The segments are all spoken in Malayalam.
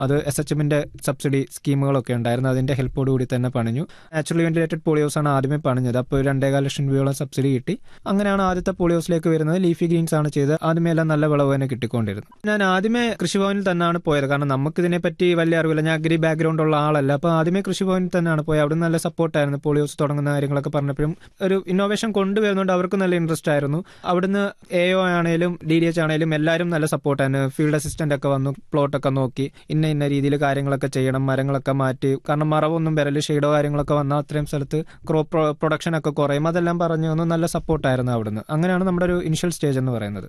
അത് എസ് എച്ച് എമ്മിന്റെ സബ്സിഡി സ്കീമുകളൊക്കെ ഉണ്ടായിരുന്നു അതിന്റെ ഹെൽപ്പോട് കൂടി തന്നെ പണിഞ്ഞു നാച്ചുറലി വെന്റിലേറ്റഡ് പോളിയോസ് ആണ് ആദ്യമേ പണിഞ്ഞത് അപ്പോൾ രണ്ടേകാൽ ലക്ഷം രൂപയോളം സബ്സിഡി കിട്ടി അങ്ങനെയാണ് ആദ്യത്തെ പോളിയോസിലേക്ക് വരുന്നത് ലീഫി ഗ്രീൻസ് ആണ് ചെയ്തത് ആദ്യമേ എല്ലാം നല്ല വിളവ് തന്നെ കിട്ടിക്കൊണ്ടിരുന്നു ഞാൻ ആദ്യമേ കൃഷിഭവനിൽ തന്നെയാണ് പോയത് കാരണം നമുക്ക് ഇതിനെപ്പറ്റി വലിയ അറിവില്ല ഞാൻ അഗ്രി ബാക്ക്ഗ്രൗണ്ട് ഉള്ള ആളല്ല അപ്പോൾ ആദ്യമേ കൃഷിഭവനിൽ തന്നെയാണ് പോയത് അവിടെ നല്ല സപ്പോർട്ടായിരുന്നു പോളിയോസ് തുടങ്ങുന്ന കാര്യങ്ങളൊക്കെ പറഞ്ഞപ്പോഴും ഒരു ഇന്നോവേഷൻ കൊണ്ടുവരുന്നുണ്ട് അവർക്ക് നല്ല ഇൻട്രസ്റ്റ് ആയിരുന്നു അവിടുന്ന് എ ഒ ആണേലും ഡി ഡി എച്ച് ആണേലും എല്ലാവരും നല്ല സപ്പോർട്ടായിരുന്നു ഫീൽഡ് അസിസ്റ്റന്റ് ഒക്കെ വന്നു പ്ലോട്ടൊക്കെ നോക്കി ഇന്ന ഇന്ന രീതിയിൽ കാര്യങ്ങളൊക്കെ ചെയ്യണം മരങ്ങളൊക്കെ മാറ്റി കാരണം മറവൊന്നും വരല് ഷെയ്ഡോ കാര്യങ്ങളൊക്കെ വന്നാൽ അത്രയും സ്ഥലത്ത് ക്രോപ്പ് പ്രൊഡക്ഷൻ ഒക്കെ കുറയും അതെല്ലാം പറഞ്ഞു തന്നു നല്ല സപ്പോർട്ടായിരുന്നു അവിടുന്ന് അങ്ങനെയാണ് നമ്മുടെ ഒരു ഇനിഷ്യൽ സ്റ്റേജ് എന്ന് പറയുന്നത്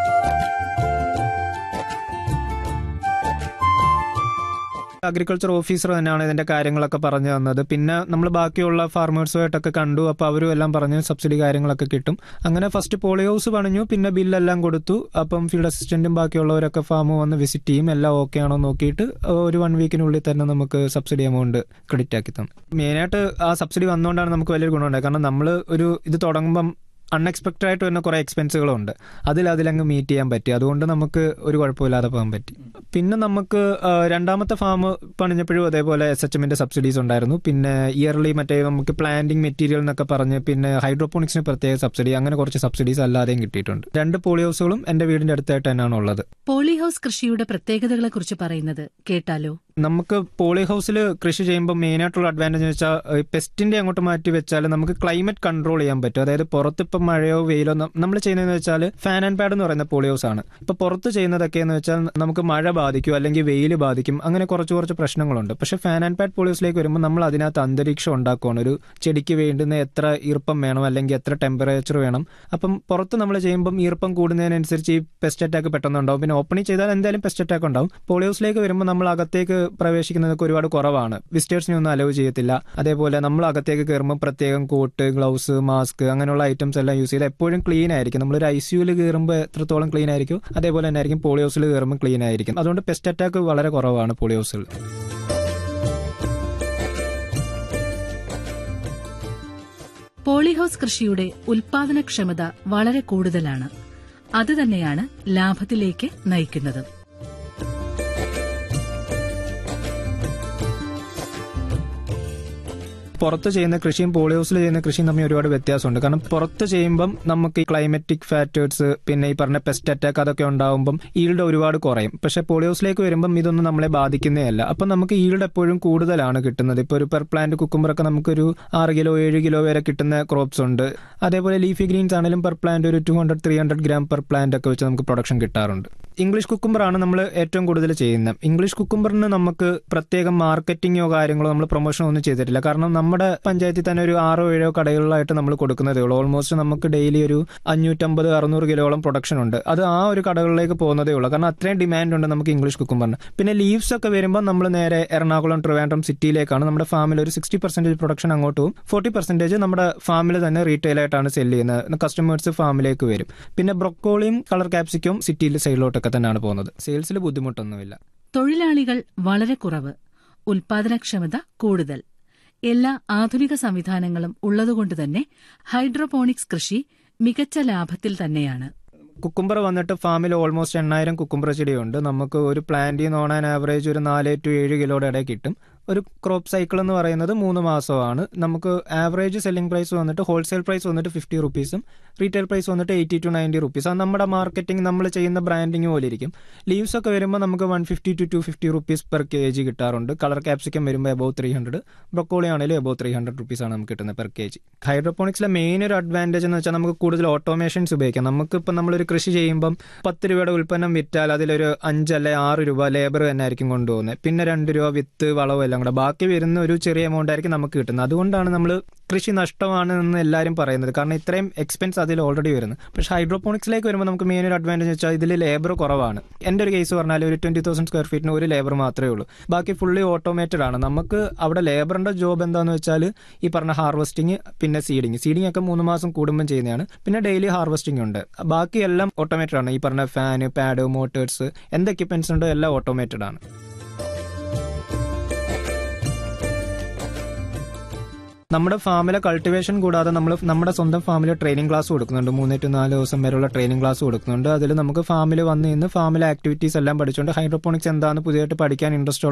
അഗ്രികൾച്ചർ ഓഫീസർ തന്നെയാണ് ഇതിന്റെ കാര്യങ്ങളൊക്കെ പറഞ്ഞു തന്നത് പിന്നെ നമ്മൾ ബാക്കിയുള്ള ഫാർമേഴ്സുമായിട്ടൊക്കെ കണ്ടു അപ്പോൾ അവരും എല്ലാം പറഞ്ഞു സബ്സിഡി കാര്യങ്ങളൊക്കെ കിട്ടും അങ്ങനെ ഫസ്റ്റ് പോളി ഹൗസ് പണിഞ്ഞു പിന്നെ ബില്ലെല്ലാം കൊടുത്തു അപ്പം ഫീൽഡ് അസിസ്റ്റന്റും ബാക്കിയുള്ളവരൊക്കെ ഫാം വന്ന് വിസിറ്റ് ചെയ്യും എല്ലാം ഓക്കെ ആണോ നോക്കിയിട്ട് ഒരു വൺ വീക്കിനുള്ളിൽ തന്നെ നമുക്ക് സബ്സിഡി എമൗണ്ട് ക്രെഡിറ്റ് ആക്കി തന്നു മെയിനായിട്ട് ആ സബ്സിഡി വന്നുകൊണ്ടാണ് നമുക്ക് വലിയൊരു ഗുണമുണ്ടായത് കാരണം നമ്മൾ ഒരു ഇത് തുടങ്ങുമ്പം അൺഎക്സ്പെക്റ്റഡ് ആയിട്ട് വരുന്ന കുറേ എക്സ്പെൻസുകളുണ്ട് അതിൽ അതിലങ്ങ് മീറ്റ് ചെയ്യാൻ പറ്റി അതുകൊണ്ട് നമുക്ക് ഒരു കുഴപ്പമില്ലാതെ പോകാൻ പറ്റി പിന്നെ നമുക്ക് ആ, രണ്ടാമത്തെ ഫാം പണിഞ്ഞപ്പോഴും അതേപോലെ എസ് എച്ച് എമ്മിന്റെ സബ്സിഡീസ് ഉണ്ടായിരുന്നു പിന്നെ ഇയർലി മറ്റേ നമുക്ക് പ്ലാന്റിംഗ് മെറ്റീരിയൽ എന്നൊക്കെ പറഞ്ഞ് പിന്നെ ഹൈഡ്രോപോണിക്സിന് പ്രത്യേക സബ്സിഡി അങ്ങനെ കുറച്ച് സബ്സിഡീസ് അല്ലാതെയും കിട്ടിയിട്ടുണ്ട് രണ്ട് പോളി ഹൗസുകളും എന്റെ വീടിന്റെ അടുത്തായിട്ട് തന്നെയാണ് ഉള്ളത് പോളിഹൌസ് കൃഷിയുടെ പ്രത്യേകതകളെക്കുറിച്ച് പറയുന്നത് കേട്ടാലോ നമുക്ക് പോളി ഹൗസിൽ കൃഷി ചെയ്യുമ്പോൾ മെയിൻ ആയിട്ടുള്ള അഡ്വാൻറ്റേജ് എന്ന് വെച്ചാൽ പെസ്റ്റിന്റെ അങ്ങോട്ട് മാറ്റി വെച്ചാൽ നമുക്ക് ക്ലൈമറ്റ് കൺട്രോൾ ചെയ്യാൻ പറ്റും അതായത് പുറത്ത് ഇപ്പം മഴയോ വെയിലോ നമ്മൾ ചെയ്യുന്നതെന്ന് വെച്ചാൽ ഫാൻ ആൻഡ് പാഡ് എന്ന് പറയുന്ന പോളി ഹൗസ് ആണ് ഇപ്പൊ പുറത്ത് ചെയ്യുന്നതൊക്കെ എന്ന് വെച്ചാൽ നമുക്ക് മഴ ബാധിക്കും അല്ലെങ്കിൽ വെയിൽ ബാധിക്കും അങ്ങനെ കുറച്ച് കുറച്ച് പ്രശ്നങ്ങളുണ്ട് പക്ഷെ ഫാൻ ആൻഡ് പാഡ് പോളി ഹൗസിലേക്ക് വരുമ്പോൾ നമ്മൾ അതിനകത്ത് അന്തരീക്ഷം ഉണ്ടാക്കുകയാണ് ഒരു ചെടിക്ക് വേണ്ടുന്ന എത്ര ഈർപ്പം വേണം അല്ലെങ്കിൽ എത്ര ടെമ്പറേച്ചർ വേണം അപ്പം പുറത്ത് നമ്മൾ ചെയ്യുമ്പം ഈർപ്പം കൂടുന്നതിനനുസരിച്ച് ഈ പെസ്റ്റ് അറ്റാക്ക് പെട്ടെന്ന് ഉണ്ടാവും പിന്നെ ഓപ്പണിംഗ് ചെയ്താൽ എന്തായാലും പെസ്റ്റ് അറ്റാക്ക് ഉണ്ടാവും പോളി ഹൗസിലേക്ക് വരുമ്പോൾ നമ്മൾ അകത്തേക്ക് പ്രവേശിക്കുന്നതൊക്കെ ഒരുപാട് കുറവാണ് വിസിറ്റേഴ്സിനെ ഒന്നും അലവ് ചെയ്യത്തില്ല അതേപോലെ നമ്മൾ അകത്തേക്ക് കയറുമ്പോൾ പ്രത്യേകം കോട്ട് ഗ്ലൗസ് മാസ്ക് അങ്ങനെയുള്ള ഐറ്റംസ് എല്ലാം യൂസ് ചെയ്ത് എപ്പോഴും ക്ലീൻ ആയിരിക്കും നമ്മളൊരു ഐ സിയുയിൽ കയറുമ്പോൾ എത്രത്തോളം ക്ലീൻ ആയിരിക്കും അതേപോലെ തന്നെ ആയിരിക്കും പോളി ഹൗസിൽ കയറുമ്പോൾ ക്ലീൻ ആയിരിക്കും അതുകൊണ്ട് പെസ്റ്റ് അറ്റാക്ക് വളരെ കുറവാണ് പോളി ഹൗസിൽ പോളിഹൌസ് കൃഷിയുടെ ഉൽപാദനക്ഷമത വളരെ കൂടുതലാണ് അതുതന്നെയാണ് ലാഭത്തിലേക്ക് നയിക്കുന്നത് പുറത്ത് ചെയ്യുന്ന കൃഷിയും പോളി ഹൗസിൽ ചെയ്യുന്ന കൃഷിയും തമ്മിൽ ഒരുപാട് വ്യത്യാസമുണ്ട് കാരണം പുറത്ത് ചെയ്യുമ്പം നമുക്ക് ഈ ക്ലൈമറ്റിക് ഫാക്ടേഴ്സ് പിന്നെ ഈ പറഞ്ഞ പെസ്റ്റ് അറ്റാക്ക് അതൊക്കെ ഉണ്ടാവുമ്പം ഈൽഡ് ഒരുപാട് കുറയും പക്ഷെ പോളി ഹൗസിലേക്ക് വരുമ്പം ഇതൊന്നും നമ്മളെ ബാധിക്കുന്നതല്ല അപ്പം നമുക്ക് ഈൽഡ് എപ്പോഴും കൂടുതലാണ് കിട്ടുന്നത് ഇപ്പോൾ ഒരു പെർ പ്ലാന്റ് കുക്കുമ്പറൊക്കെ നമുക്കൊരു ആറ് കിലോ ഏഴ് കിലോ വരെ കിട്ടുന്ന ക്രോപ്സ് ഉണ്ട് അതേപോലെ ലീഫി ഗ്രീൻസ് ആണെങ്കിലും പെർ പ്ലാന്റ് ഒരു two hundred three hundred gram per plant ഒക്കെ വെച്ച് നമുക്ക് പ്രൊഡക്ഷൻ കിട്ടാറുണ്ട് ഇംഗ്ലീഷ് കുക്കുംബറാണ് നമ്മൾ ഏറ്റവും കൂടുതൽ ചെയ്യുന്നത് ഇംഗ്ലീഷ് കുക്കുംബറിന് നമുക്ക് പ്രത്യേകം മാർക്കറ്റിങ്ങോ കാര്യങ്ങളോ നമ്മൾ പ്രൊമോഷനോ ഒന്നും ചെയ്തിട്ടില്ല കാരണം നമ്മുടെ പഞ്ചായത്തിൽ തന്നെ ഒരു ആറോ ഏഴോ കടകളിലായിട്ട് നമ്മൾ കൊടുക്കുന്നതേ ഉള്ളൂ ഓൾമോസ്റ്റ് നമുക്ക് ഡെയിലി ഒരു അഞ്ഞൂറ്റമ്പത് അറുന്നൂറ് കിലോളം പ്രൊഡക്ഷൻ ഉണ്ട് അത് ആ ഒരു കടകളിലേക്ക് പോകുന്നതേ ഉള്ളൂ കാരണം അത്രയും ഡിമാൻഡ് ഉണ്ട് നമുക്ക് ഇംഗ്ലീഷ് കുക്കുംബറിന് പിന്നെ ലീവ്സ് ഒക്കെ വരുമ്പോൾ നമ്മൾ നേരെ എറണാകുളം ട്രിവാൻഡ്രം സിറ്റിയിലേക്കാണ് നമ്മുടെ ഫാമിൽ ഒരു സിക്സ്റ്റി പെർസെന്റേജ് പ്രൊഡക്ഷൻ അങ്ങോട്ട് പോകും ഫോർട്ടി പെർസെന്റേജ് നമ്മുടെ ഫാമിൽ തന്നെ റീറ്റെയിൽ ആയിട്ടാണ് സെല് ചെയ്യുന്നത് കസ്റ്റമേഴ്സ് ഫാമിലേക്ക് വരും പിന്നെ ബ്രൊക്കോളിയും കളർ ക്യാപ്സിക്കും സിറ്റിയിൽ സൈഡിലോട്ടൊക്കെ തന്നെയാണ് പോകുന്നത് സെയിൽസിൽ ബുദ്ധിമുട്ടൊന്നുമില്ല തൊഴിലാളികൾ വളരെ കുറവ് ഉൽപാദനക്ഷമത കൂടുതൽ എല്ലാ ആധുനിക സംവിധാനങ്ങളും ഉള്ളതുകൊണ്ട് തന്നെ ഹൈഡ്രോപോണിക്സ് കൃഷി മികച്ച ലാഭത്തിൽ തന്നെയാണ് കുക്കുംബർ വന്നിട്ട് ഫാമിൽ ഓൾമോസ്റ്റ് എണ്ണായിരം കുക്കുംബർ ചെടിയുണ്ട് നമുക്ക് ഒരു പ്ലാന്റിൽ നിന്ന് ഓൺ ആൻ ആവറേജ് ഒരു നാല് ടു ഏഴ് കിലോയുടെ ഇടയിൽ കിട്ടും ഒരു ക്രോപ്പ് സൈക്കിൾ എന്ന് പറയുന്നത് മൂന്ന് മാസമാണ് നമുക്ക് ആവറേജ് സെല്ലിംഗ് പ്രൈസ് വന്നിട്ട് ഹോൾസെയിൽ പ്രൈസ് വന്നിട്ട് ഫിഫ്റ്റി റുപ്പീസും റീറ്റെയിൽ പ്രൈസ് വന്നിട്ട് എയ്റ്റി ടു നയൻറ്റി റുപ്പീസ് അത് നമ്മുടെ മാർക്കറ്റിംഗ് നമ്മൾ ചെയ്യുന്ന ബ്രാൻഡിങ് പോലെ ഇരിക്കും ലീവ്സ് ഒക്കെ വരുമ്പോൾ നമുക്ക് one fifty to two fifty rupees per K G കിട്ടാറുണ്ട് കളർ ക്യാപ്സിക്കം വരുമ്പോൾ എബോ ത്രീ ഹൺഡ്രഡ് ബ്രൊക്കോളി ആണെങ്കിലും എബോ ത്രീ ഹൺഡ്രഡ് റുപ്പീസ് ആണ് നമുക്ക് കിട്ടുന്നത് പെർ കെ ജി ഹൈഡ്രോപോണിക്സിലെ മെയിൻ ഒരു അഡ്വാൻറ്റേജ് എന്ന് വെച്ചാൽ നമുക്ക് കൂടുതൽ ഓട്ടോമേഷൻസ് ഉപയോഗിക്കാം നമുക്ക് ഇപ്പം നമ്മളൊരു കൃഷി ചെയ്യുമ്പം പത്ത് രൂപയുടെ ഉൽപ്പന്നം വിറ്റാൽ അതിലൊരു അഞ്ചല്ലേ ആറ് രൂപ ലേബർ തന്നെ ആയിരിക്കും കൊണ്ടുപോകുന്നത് പിന്നെ രണ്ട് രൂപ വിത്ത് വളവും എല്ലാം കൂടെ ബാക്കി വരുന്ന ഒരു ചെറിയ എമൗണ്ട് ആയിരിക്കും നമുക്ക് കിട്ടുന്നത് അതുകൊണ്ടാണ് നമ്മൾ കൃഷി നഷ്ടമാണ് എന്ന് എല്ലാവരും പറയുന്നത് കാരണം ഇത്രയും എക്സ്പെൻസ് അതിൽ ഓൾറെഡി വരുന്നത് പക്ഷേ ഹൈഡ്രോപോണിക്സിലേക്ക് വരുമ്പോൾ നമുക്ക് മെയിൻ ഒരു അഡ്വാൻറ്റേജ് വെച്ചാൽ ഇതിൽ ലേബർ കുറവാണ് എൻ്റെ ഒരു കേസ് പറഞ്ഞാൽ ഒരു ട്വന്റി തൗസൻഡ് സ്ക്വയർ ഫീറ്റിന് ഒരു ലേബർ മാത്രമേ ഉള്ളൂ ബാക്കി ഫുള്ളി ഓട്ടോമേറ്റഡ് ആണ് നമുക്ക് അവിടെ ലേബറിന്റെ ജോബ് എന്താണെന്ന് വെച്ചാൽ ഈ പറഞ്ഞ ഹാർവസ്റ്റിംഗ് പിന്നെ സീഡിങ് സീഡിങ് ഒക്കെ മൂന്ന് മാസം കൂടുമ്പം ചെയ്യുന്നതാണ് പിന്നെ ഡെയിലി ഹാർവസ്റ്റിംഗ് ഉണ്ട് ബാക്കി എല്ലാം ഓട്ടോമേറ്റഡ് ആണ് ഈ പറഞ്ഞ ഫാന് പാഡ് മോട്ടേഴ്സ് എന്ത് എക്യുപ്മെന്റ്സ് ഉണ്ടോ എല്ലാം ഓട്ടോമേറ്റഡ് ആണ് നമ്മുടെ ഫാമിലെ കൾട്ടിവേഷൻ കൂടാതെ നമ്മൾ നമ്മുടെ സ്വന്തം ഫാമിൽ ട്രെയിനിങ് ക്ലാസ് കൊടുക്കുന്നുണ്ട് മൂന്ന് ടു നാല് ദിവസം വരെയുള്ള ട്രെയിനിങ് ക്ലാസ് കൊടുക്കുന്നുണ്ട് അതിൽ നമുക്ക് ഫാമിൽ വന്ന് നിന്ന് ഫാമിലെ ആക്ടിവിറ്റീസ് എല്ലാം പഠിച്ചുകൊണ്ട് ഹൈഡ്രോപോണിക്സ് എന്താണെന്ന് പുതിയതായിട്ട് പഠിക്കാൻ ഇൻട്രസ്റ്റ്